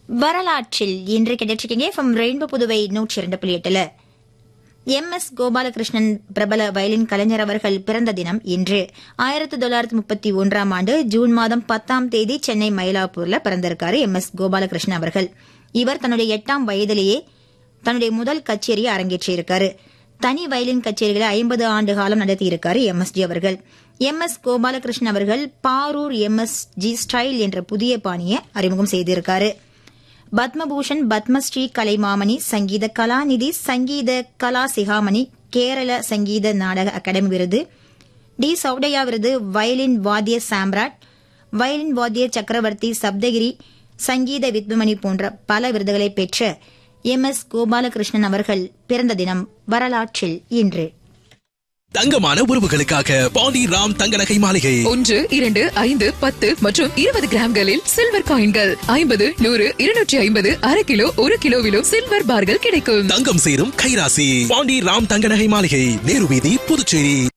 வரலாற்றில் இன்று கிடைச்சிருக்கீங்க from rainbow Puduvai நூற்றி இரண்டு புள்ளி எட்டுல எம் எஸ் கோபாலகிருஷ்ணன் பிரபல வயலின் கலைஞர் அவர்கள் பிறந்த தினம் இன்று ஆயிரத்தி தொள்ளாயிரத்தி முப்பத்தி ஒன்றாம் ஆண்டு ஜூன் மாதம் பத்தாம் தேதி சென்னை மயிலாப்பூர்ல பிறந்திருக்காரு எம் எஸ் கோபாலகிருஷ்ணன் அவர்கள் இவர் தன்னுடைய எட்டாம் வயதிலேயே தன்னுடைய முதல் கச்சேரியை அரங்கேற்றியிருக்காரு தனி வயலின் கச்சேரிகளை ஐம்பது ஆண்டு காலம் நடத்தியிருக்காரு எம் எஸ் ஜி அவர்கள் எம் எஸ் கோபாலகிருஷ்ணன் அவர்கள் Parur M S G style என்ற புதிய பாணியை அறிமுகம் செய்திருக்காரு பத்மபூஷன் பத்மஸ்ரீ கலைமாமணி சங்கீத கலாநிதி சங்கீத கலா சிகாமணி கேரள சங்கீத நாடக அகாடமி விருது டி சௌடையா விருது வயலின் வாத்திய சாம்ராட் வயலின் வாத்திய சக்கரவர்த்தி சப்தகிரி சங்கீத வித்வமணி போன்ற பல விருதுகளை பெற்ற எம் எஸ் கோபாலகிருஷ்ணன் அவர்கள் பிறந்த தினம் வரலாற்றில் இன்று தங்கமான உறவுகளுக்காக பாண்டி ராம் தங்க நகை மாளிகை ஒன்று இரண்டு ஐந்து பத்து மற்றும் இருபது கிராம்களில் சில்வர் காயின்கள் ஐம்பது நூறு இருநூற்றி ஐம்பது அரை கிலோ ஒரு கிலோவிலும் சில்வர் பார்கள் கிடைக்கும் தங்கம் சேரும் கைராசி பாண்டி ராம் தங்க நகை மாளிகை நேரு வீதி புதுச்சேரி